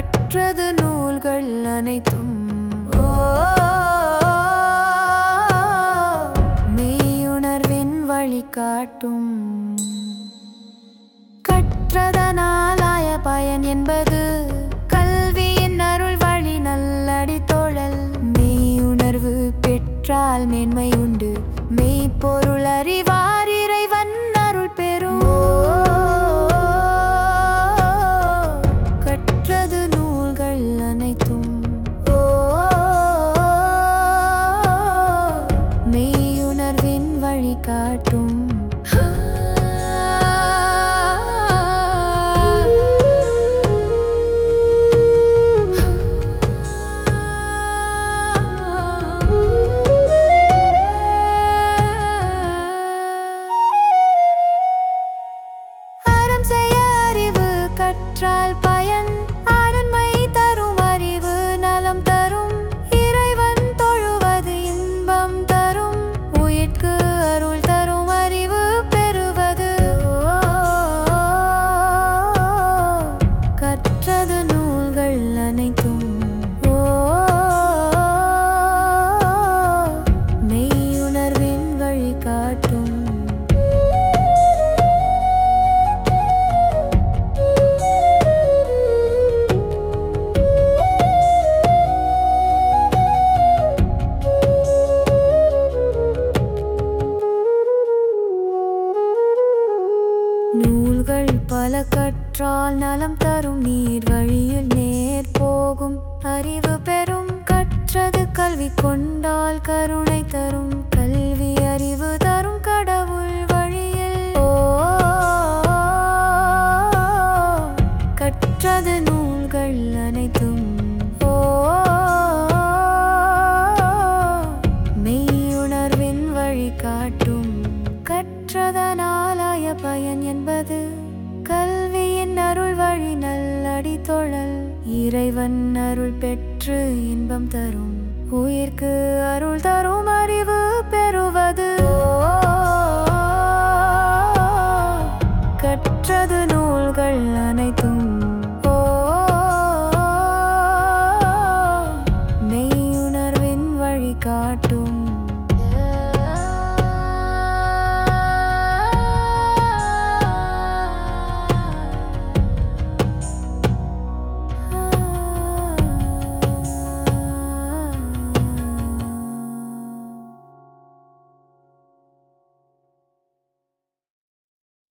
கற்றது நூல்கள் அனைத்தும் ஓ மெய்யுணர்வின் வழிகாட்டும் கற்றதனாலாய பயன் என்பது கல்வியின் அருள் வழி நல்லடி தோழல் மெய்யுணர்வு பெற்றால் மேன்மை உண்டு மெய்ப்பொருள் அறிவார் இறைவன் அருள் பெறும் கற்றது நூல்கள் அனைத்தும் ஓ மெய்யுணர்வின் வழிகாட்டும் அறம் செய்ய அறிவு கற்றால் பயன் ஆனன்மை தரும் அறிவு நலம் தரும் இறைவன் தொழுவது இன்பம் தரும் உயிர்க்கு அருள் தரும் அறிவு பெறுவது கற்றது நூல்கள் அனைத்தும் ஓ மெய்யுணர்வின் வழிகாட்டும் நூல்கள் பல கற்றால் நலம் தரும் நீர் வழியில் நேர் போகும் அறிவு பெறும் கற்றது கல்வி கொண்டால் கருணை தரும் கல்வி அறிவு தரும் கடவுள் வழியில் ஓ கற்றது நூல்கள் அனைத்தும் ஓ மெய்யுணர்வின் வழிகாட்டும் கற்றதனாலாய பயன் என்பது கல்வியின் அருள் வழி நல்லடி தொழல் இறைவன் அருள் பெற்று இன்பம் தரும் உயிர்க்கு அருள் தரும் அறிவு பெறுவது கற்றது நூல்கள் அனை